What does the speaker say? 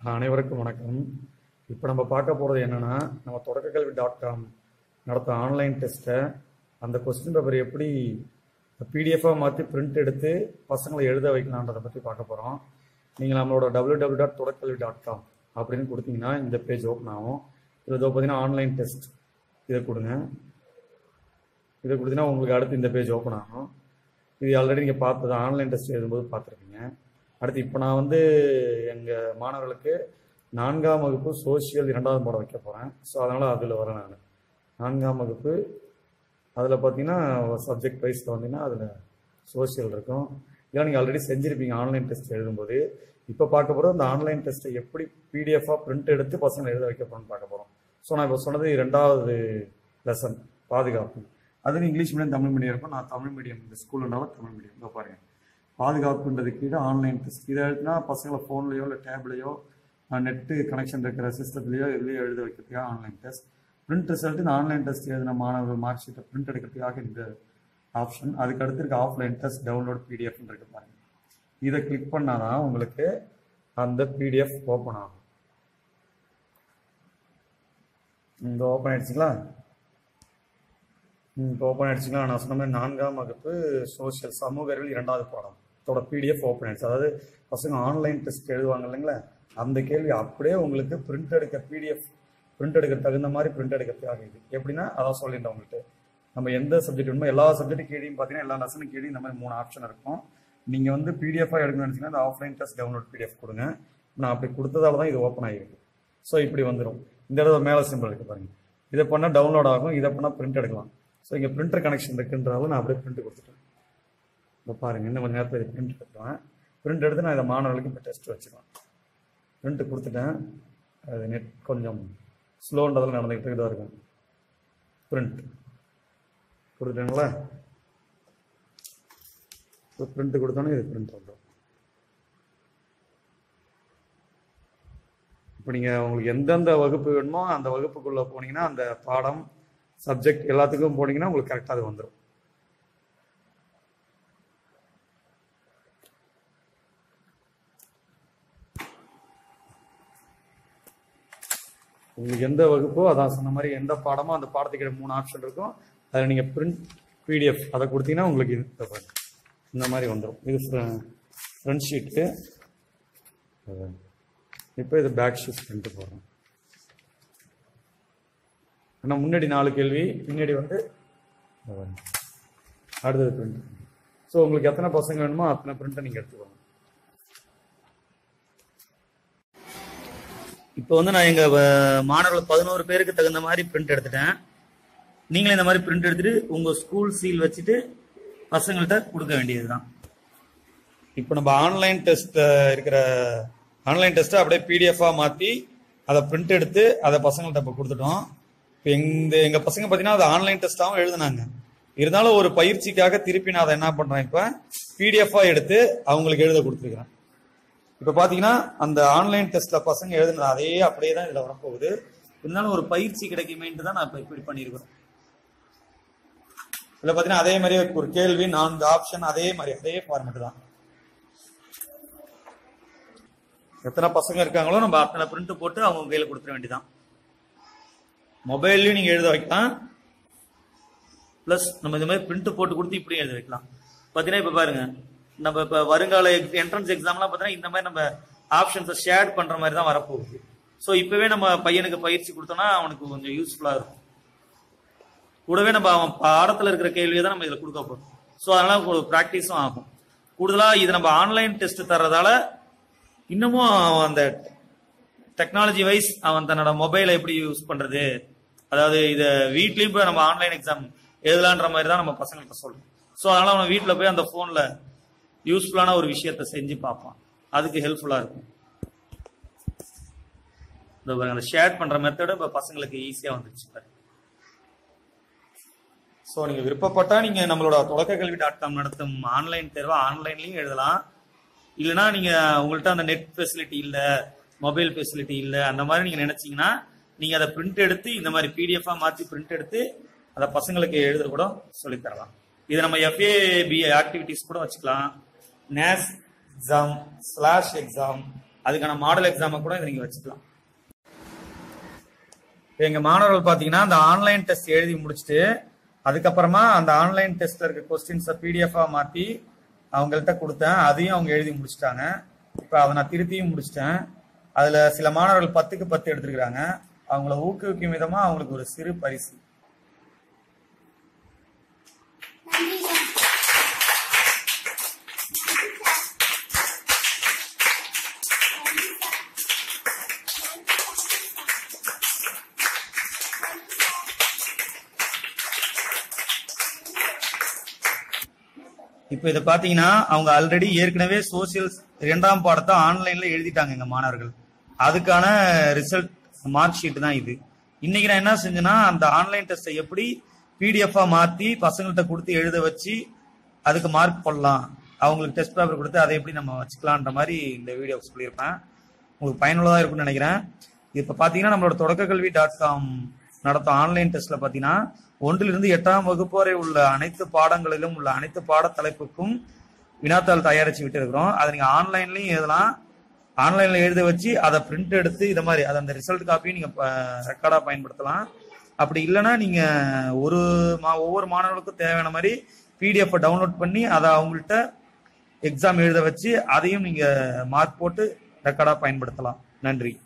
அனைவருக்கும் வணக்கம் இப்போ நம்ம பார்க்க போகிறது என்னன்னா நம்ம தொடக்கக்கல்வி டாட் காம் நடத்த ஆன்லைன் டெஸ்ட்டை அந்த கொஸ்டின் பேப்பர் எப்படி பிடிஎஃபாக மாற்றி பிரிண்ட் எடுத்து பசங்களை எழுத வைக்கலான்றதை பற்றி பார்க்க போகிறோம் நீங்கள் நம்மளோட டபிள்யூ டபிள்யூ டாட் தொடக்கல்வி டாட் காம் அப்படின்னு கொடுத்தீங்கன்னா இந்த பேஜ் ஓப்பன் ஆகும் இதில் இதோ பார்த்தீங்கன்னா ஆன்லைன் டெஸ்ட் இதை கொடுங்க இதை கொடுத்தீங்கன்னா உங்களுக்கு அடுத்து இந்த பேஜ் ஓப்பன் ஆகும் இது ஆல்ரெடி நீங்கள் பார்த்தது ஆன்லைன் டெஸ்ட் எழுதும்போது பார்த்துருப்பீங்க அடுத்து இப்போ நான் வந்து எங்கள் மாணவர்களுக்கு நான்காம் வகுப்பு சோஷியல் இரண்டாவது பாடம் வைக்க போகிறேன் ஸோ அதனால் அதில் வரேன் நான் நான்காம் வகுப்பு அதில் பார்த்தீங்கன்னா சப்ஜெக்ட் வைஸில் வந்தீங்கன்னா அதில் சோஷியல் இருக்கும் இதெல்லாம் நீங்கள் ஆல்ரெடி செஞ்சுருப்பீங்க ஆன்லைன் டெஸ்ட் எழுதும்போது இப்போ பார்க்க போகிறது அந்த ஆன்லைன் டெஸ்ட்டை எப்படி பிடிஎஃபாக பிரிண்ட் எடுத்து பசங்களை எழுத வைக்க போகிறோம்னு பார்க்க போகிறோம் ஸோ நான் இப்போ சொன்னது ரெண்டாவது லெசன் பாதுகாப்பு அது இங்கிலீஷ் மீடியம் தமிழ் மீடியம் இருக்கும் நான் தமிழ் மீடியம் இந்த ஸ்கூலுனால தமிழ் மீடியம் இதோ பாருங்க பாதுகாப்புன்றது கீழே ஆன்லைன் டெஸ்ட் இதை எழுதினா பசங்களை ஃபோன்லேயோ இல்லை டேப்லேயோ நெட்டு கனெக்ஷன் இருக்கிற சிஸ்டத்துலேயோ இதுலேயோ எழுத வைக்கிறதுக்காக ஆன்லைன் டெஸ்ட் பிரிண்ட் ரிசல்ட் இந்த ஆன்லைன் டெஸ்ட் எழுதின மாணவர்கள் மார்க் ஷீட்டை பிரிண்ட் எடுக்கிறதுக்காக இந்த ஆப்ஷன் அதுக்கு அடுத்து இருக்க ஆஃப்லைன் டெஸ்ட் டவுன்லோட் பிடிஎஃப் இருக்கு பாருங்க இதை கிளிக் பண்ணாதான் உங்களுக்கு அந்த பிடிஎஃப் ஓப்பன் ஆகும் இந்த ஓப்பன் ஆயிடுச்சுங்களா இப்போ ஓப்பன் ஆயிடுச்சுங்களா நான் சொன்ன மாதிரி நான்காம் வகுப்பு சோஷியல் சமூக அறிவியல் இரண்டாவது பாடம் இதோட பிடிஎஃப் ஓப்பன் ஆயிடுச்சு அதாவது பசங்க ஆன்லைன் டெஸ்ட் எழுதுவாங்க இல்லைங்களா அந்த கேள்வி அப்படியே உங்களுக்கு பிரிண்ட் எடுக்க பிடிஎஃப் பிரிண்ட் எடுக்க தகுந்த மாதிரி பிரிண்ட் எடுக்கிறதுக்காக இது எப்படின்னா அதான் சொல்லிட்டேன் உங்கள்கிட்ட நம்ம எந்த சப்ஜெக்ட் வேணுமோ எல்லா சப்ஜெக்ட் கீழேயும் பார்த்தீங்கன்னா எல்லா லெசனும் கீழே இந்த மாதிரி மூணு ஆப்ஷன் இருக்கும் நீங்கள் வந்து பிடிஎஃபாக எடுக்கணும்னு நினச்சிங்கன்னா இந்த ஆஃப்லைன் டெஸ்ட் டவுன்லோட் பிடிஎஃப் கொடுங்க நான் அப்படி கொடுத்ததால தான் இது ஓப்பன் ஆகிருக்கு ஸோ இப்படி வந்துடும் இந்த இடத்துல மேலே சிம்பிள் இருக்கு பாருங்க இதை பண்ணால் டவுன்லோட் ஆகும் இதை பண்ணால் பிரிண்ட் எடுக்கலாம் ஸோ இங்கே பிரிண்டர் கனெக்ஷன் இருக்குன்றதால நான் அப்படியே பிரிண்ட் கொடுத்துட்டேன் இப்போ பாருங்க இன்னும் கொஞ்சம் நேரத்தில் இது பிரிண்ட் எடுத்துவேன் பிரிண்ட் எடுத்து நான் இதை மாணவர்களுக்கு இப்போ டெஸ்ட் வச்சுக்கலாம் பிரிண்ட் கொடுத்துட்டேன் அது நெட் கொஞ்சம் ஸ்லோன்றதில் நடந்துக்கிட்டு தான் இருக்கும் பிரிண்ட் கொடுத்துட்டேங்களா இப்போ பிரிண்ட் கொடுத்தோன்னே இது பிரிண்ட் வந்துடும் இப்போ நீங்கள் உங்களுக்கு எந்தெந்த வகுப்பு வேணுமோ அந்த வகுப்புக்குள்ளே போனீங்கன்னா அந்த பாடம் சப்ஜெக்ட் எல்லாத்துக்கும் போனீங்கன்னா உங்களுக்கு கரெக்டாக அது வந்துடும் உங்களுக்கு எந்த வகுப்போ அதான் சொன்ன மாதிரி எந்த பாடமோ அந்த பாடத்துக்கு மூணு ஆப்ஷன் இருக்கும் அதில் நீங்கள் பிரிண்ட் பிடிஎஃப் அதை கொடுத்தீங்கன்னா உங்களுக்கு இது இந்த பாருங்க. இந்த மாதிரி வந்துடும் இது ஃப்ரண்ட் ஷீட்டு இப்போ இது பேக் ஷீட் பிரிண்ட் போடுறோம் ஆனால் முன்னாடி நாலு கேள்வி பின்னாடி வந்து இந்த பாருங்க. அடுத்தது பிரிண்ட் ஸோ உங்களுக்கு எத்தனை பசங்க வேணுமோ அத்தனை பிரிண்ட்டை நீங்கள் எடுத்துக்கோங்க இப்போ வந்து நான் எங்க அஹ், மாணவர்கள் பதினோரு பேருக்கு தகுந்த மாதிரி பிரிண்ட் எடுத்துட்டேன் நீங்களும் இந்த மாதிரி பிரிண்ட் எடுத்துட்டு உங்க ஸ்கூல் சீல் வச்சுட்டு பசங்கள்ட்ட கொடுக்க வேண்டியதுதான் இப்போ நம்ம ஆன்லைன் டெஸ்ட் இருக்கிற ஆன்லைன் டெஸ்ட்டை அப்படியே பிடிஎஃபாக மாற்றி அதை பிரிண்ட் எடுத்து அதை பசங்கள்ட்ட இப்போ கொடுத்துட்டோம் இப்போ இந்த எங்கள் பசங்க பார்த்தீங்கன்னா அது ஆன்லைன் டெஸ்ட்டாகவும் எழுதுனாங்க இருந்தாலும் ஒரு பயிற்சிக்காக திருப்பி நான் அதை என்ன பண்ணுறேன் இப்போ பிடிஎஃபாக எடுத்து அவங்களுக்கு எழுத கொடுத்துருக்குறேன் இப்போ பார்த்தீங்கன்னா அந்த ஆன்லைன் டெஸ்ட்டில் பசங்க எழுதுனது அதே அப்படியே தான் இதில் வரப்போகுது இருந்தாலும் ஒரு பயிற்சி கிடைக்குமேன்ட்டு தான் நான் இப்போ இப்படி பண்ணியிருக்கிறேன் இதில் பார்த்தீங்கன்னா அதே மாதிரி ஒரு கேள்வி நான்கு ஆப்ஷன் அதே மாதிரி அதே ஃபார்மெட் தான் எத்தனை பசங்க இருக்காங்களோ நம்ம அத்தனை பிரிண்ட் போட்டு அவங்க கையில கொடுத்துட வேண்டியதான் மொபைல்லையும் நீங்க எழுத வைக்கலாம் ப்ளஸ் நம்ம இந்த மாதிரி பிரிண்ட் போட்டு கொடுத்து இப்படியும் எழுத வைக்கலாம் பார்த்தீங்கன்னா இப்போ பாருங்க நம்ம இப்போ வருங்கால என்ட்ரன்ஸ் எக்ஸாம்லாம் பார்த்தீங்கன்னா இந்த மாதிரி நம்ம ஆப்ஷன்ஸை ஷேர் பண்ற மாதிரி தான் வரப்போகுது ஸோ இப்போவே நம்ம பையனுக்கு பயிற்சி கொடுத்தோம்னா அவனுக்கு கொஞ்சம் யூஸ்ஃபுல்லாக இருக்கும் கூடவே நம்ம அவன் பாடத்தில் இருக்கிற கேள்வியை தான் நம்ம இதில் கொடுக்க போகிறோம் ஸோ அதனால ஒரு ப்ராக்டிஸும் ஆகும் கூடுதலாக இது நம்ம ஆன்லைன் டெஸ்ட் தர்றதால இன்னமும் அவன் அந்த டெக்னாலஜி வைஸ் அவன் தன்னோட மொபைலை எப்படி யூஸ் பண்றது அதாவது இதை வீட்லயும் போய் நம்ம ஆன்லைன் எக்ஸாம் எழுதலான்ற மாதிரி தான் நம்ம பசங்கள்கிட்ட சொல்றோம் ஸோ அதனால அவன் வீட்டில் போய் அந்த ஃபோனில் யூஸ்ஃபுல்லான ஒரு விஷயத்த செஞ்சு பார்ப்பான் அதுக்கு ஹெல்ப்ஃபுல்லாக இருக்கும் இந்த பாருங்க, அந்த ஷேர் பண்ற மெத்தடு இப்போ பசங்களுக்கு ஈஸியாக வந்துருச்சு பாருங்க. ஸோ நீங்கள் விருப்பப்பட்டா நீங்கள் நம்மளோட தொடக்க கல்வி டாட் காம் நடத்தும் ஆன்லைன் தேர்வை ஆன்லைன்லயும் எழுதலாம் இல்லைன்னா நீங்க உங்கள்ட்ட அந்த நெட் ஃபெசிலிட்டி இல்ல மொபைல் ஃபெசிலிட்டி இல்ல அந்த மாதிரி நீங்க நினைச்சீங்கன்னா நீங்க அதை பிரிண்ட் எடுத்து இந்த மாதிரி பிடிஎஃபா மாத்தி பிரிண்ட் எடுத்து அதை பசங்களுக்கு எழுத கூட சொல்லித் தரலாம் இது நம்ம எஃப்ஏபி ஆக்டிவிட்டிஸ் கூட வச்சுக்கலாம் நேஸ் எக்ஸாம் ஸ்லாஷ் எக்ஸாம் அதுக்கான மாடல் எக்ஸாமை கூட இதை நீங்க வச்சுக்கலாம் இப்ப எங்க மாணவர்கள் பாத்தீங்கன்னா அந்த ஆன்லைன் டெஸ்ட் எழுதி முடிச்சுட்டு அதுக்கப்புறமா அந்த ஆன்லைன் டெஸ்ட்ல இருக்க கொஸ்டின்ஸை பிடிஎஃபா மாத்தி அவங்கள்ட்ட கொடுத்தேன் அதையும் அவங்க எழுதி முடிச்சிட்டாங்க இப்ப அதை நான் திருத்தியும் முடிச்சிட்டேன் அதுல சில மாணவர்கள் பத்துக்கு பத்து எடுத்திருக்கிறாங்க அவங்கள ஊக்குவிக்கும் விதமா அவங்களுக்கு ஒரு சிறு பரிசு இப்போ இதை பாத்தீங்கன்னா அவங்க ஆல்ரெடி ஏற்கனவே சோசியல் இரண்டாம் பாடத்தை ஆன்லைன்ல எழுதிட்டாங்க எங்க மாணவர்கள் அதுக்கான ரிசல்ட் மார்க் ஷீட் தான் இது இன்னைக்கு நான் என்ன செஞ்சேன்னா அந்த ஆன்லைன் டெஸ்ட்டை எப்படி பிடிஎஃபா மாத்தி பசங்கள்ட்ட கொடுத்து எழுத வச்சு அதுக்கு மார்க் போடலாம் அவங்களுக்கு டெஸ்ட் பேப்பர் கொடுத்து அதை எப்படி நம்ம வச்சுக்கலான்ற மாதிரி இந்த வீடியோ சொல்லியிருப்பேன் உங்களுக்கு பயனுள்ளதாக இருக்கும்னு நினைக்கிறேன் இப்போ பார்த்தீங்கன்னா நம்மளோட தொடக்க கல்வி டாட் காம் நடத்தும் ஆன்லைன் டெஸ்ட்ல பார்த்தீங்கன்னா ஒன்றிலிருந்து எட்டாம் வகுப்பு வரை உள்ள அனைத்து பாடங்களிலும் உள்ள அனைத்து பாட தலைப்புக்கும் வினாத்தாள் தயாரிச்சு விட்டு இருக்கிறோம் அதை நீங்க ஆன்லைன்லயும் எழுதலாம் ஆன்லைன்ல எழுத வச்சு அதை பிரிண்ட் எடுத்து இதை மாதிரி அதை அந்த ரிசல்ட் காப்பியும் நீங்க ரெக்கார்டா பயன்படுத்தலாம் அப்படி இல்லைன்னா நீங்க ஒரு மா ஒவ்வொரு மாணவர்களுக்கும் தேவையான மாதிரி பிடிஎஃப் டவுன்லோட் பண்ணி அதை அவங்கள்ட்ட எக்ஸாம் எழுத வச்சு அதையும் நீங்க மார்க் போட்டு ரெக்கார்டா பயன்படுத்தலாம் நன்றி